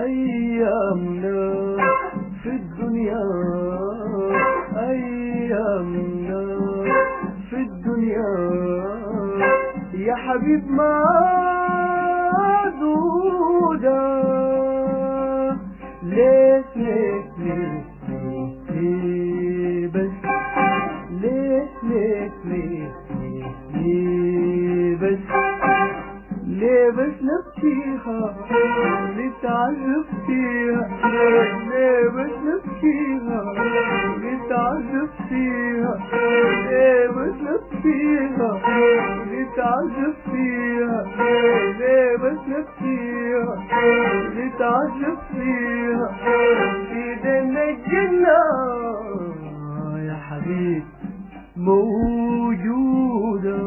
أيامنا في الدنيا أيامنا في الدنيا يا حبيب معدودة ليه ليه ليه ليه بس ليه ليه ليه ليه بس ليه بس نبكيها نتعذب فيها ليه بس نبكيها نتعذب فيها ليه بس نبكيها نتعذب فيها ليه بس نبكيها نتعذب فيها ايدنا الجنة يا حبيب موجودة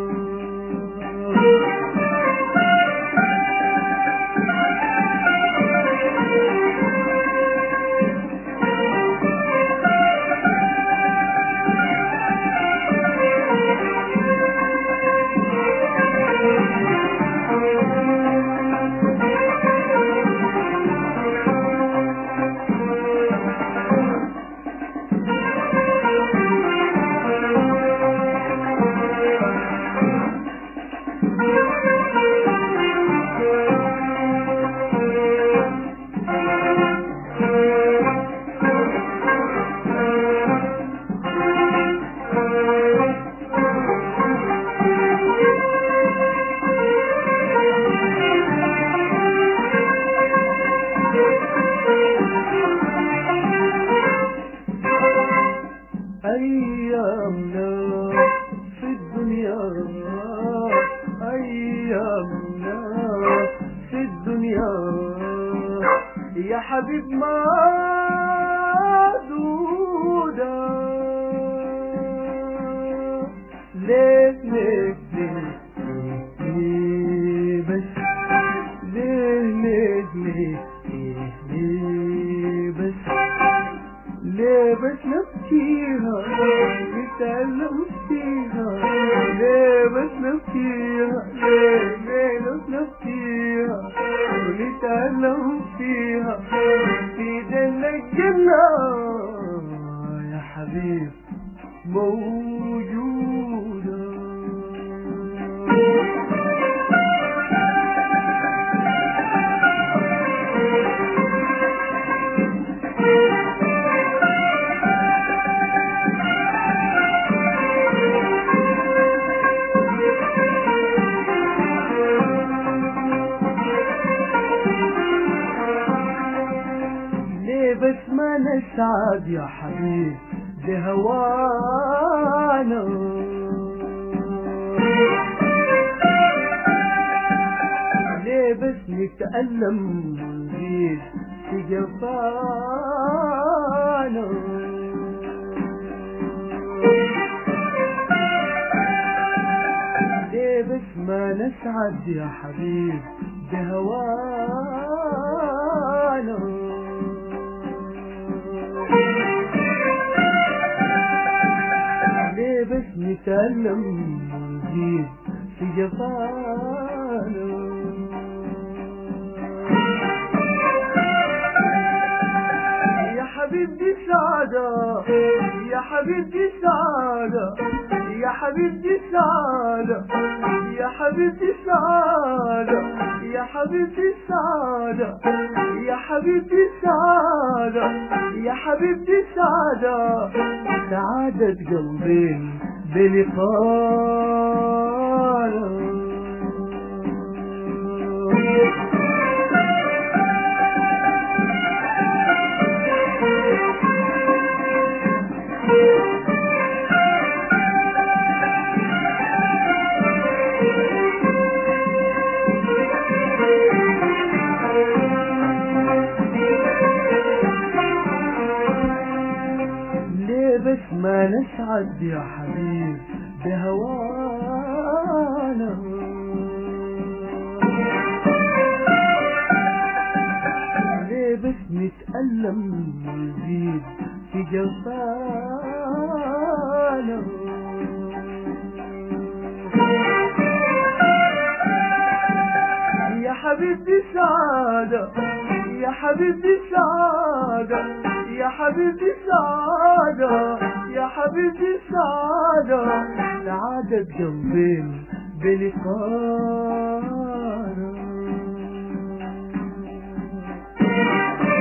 أيامنا في الدنيا أيامنا في الدنيا يا حبيب معدودة ليه ليه ليه ليه بس ليه ليه ليه ليه بس ليه بس نبكيها نتألم فيها ليه بس نبكيها ليه ليه بس نبكيها ونتألم فيها في جنة الجنة يا حبيب موجودة ليه بس ما نسعد يا حبيب بهوانا ليه بس نتألم ونزيد في جفانا ليه بس ما نسعد يا حبيب بهوانا ليه بس نتألم ونزيد في جفانا يا حبيبتي سعادة يا حبيبتي سعادة يا حبيبتي سعادة يا حبيبتي سعادة يا حبيبتي سعادة يا حبيبتي سعادة يا حبيبتي سعادة سعادة قلبي بلقانا ليه بس ما نسعد يا حبيب بهوانا ليه بس نتألم ونزيد في جفانا يا حبيبتي سعادة يا حبيبتي سعادة يا حبيبتي سعادة يا حبيبتي سعادة سعادة قلبين بلقانا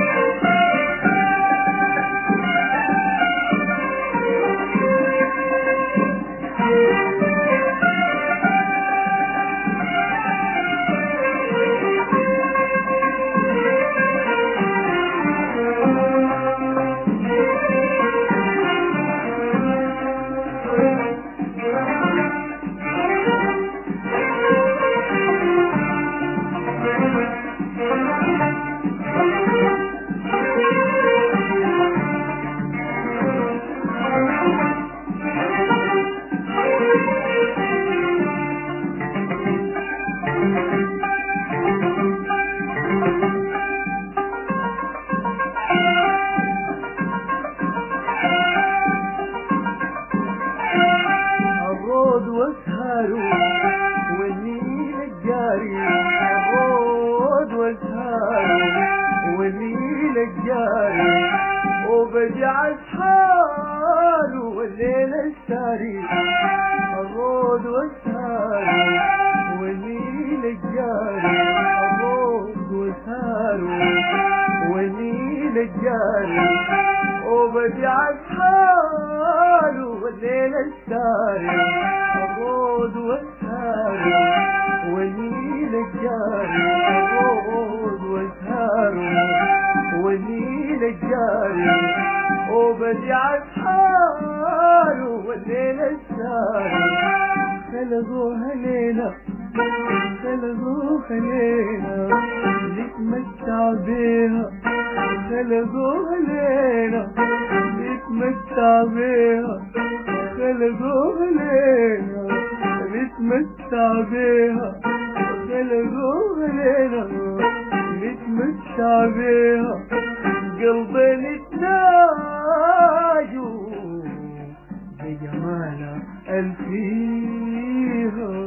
الرود واسهر والنيل الجاري الرود واسهر والنيل الجاري وبدع اسهر والليل الساري الرود واسهر والنيل الجاري الرود واسهر والنيل الجاري وبدع اسهر والليل الساري الرود والسهر والنيل الجاري الرود والسهر والنيل الجاري وبدع اسهر والليل الساري خلقوها ليلة خلقوها ليلة نتمتع بيها خلقوها ليلة نتمتع بيها خلقوها ليلة نتمتع بيها خلقوها ليلة نتمتع بيها قلبي نتناجوا بجمالها الفيها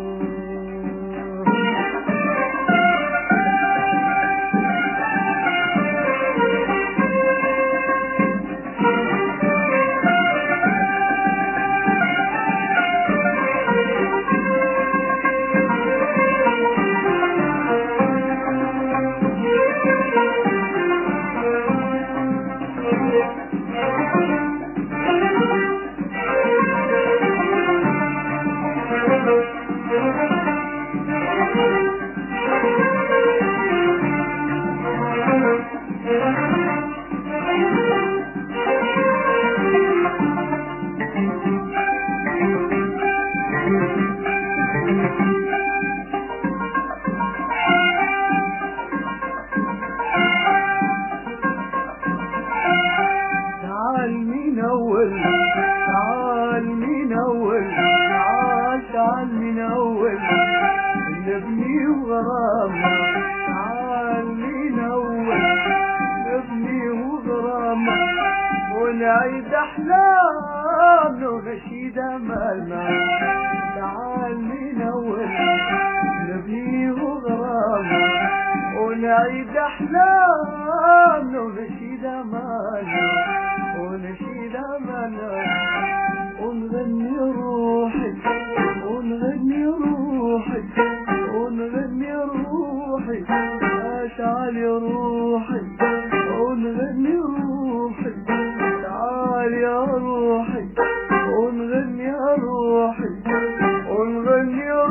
تعال من أول تعال من أول تعال تعال من أول نبني وغرامة تعال من أول نبني وغرامة ونعيد أحلامنا ونشيد أمالنا تعال من أول نبني وغرامة ونعيد أحلامنا ونشيد أمالنا ونشيد أمالنا ونغني روحي ونغني روحي ونغني روحي اشعل يا روحي ونغني روحي تعال يا روحي ونغني يا روحي ونغني يا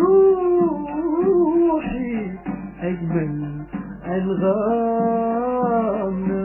روحي أجمل أنغامنا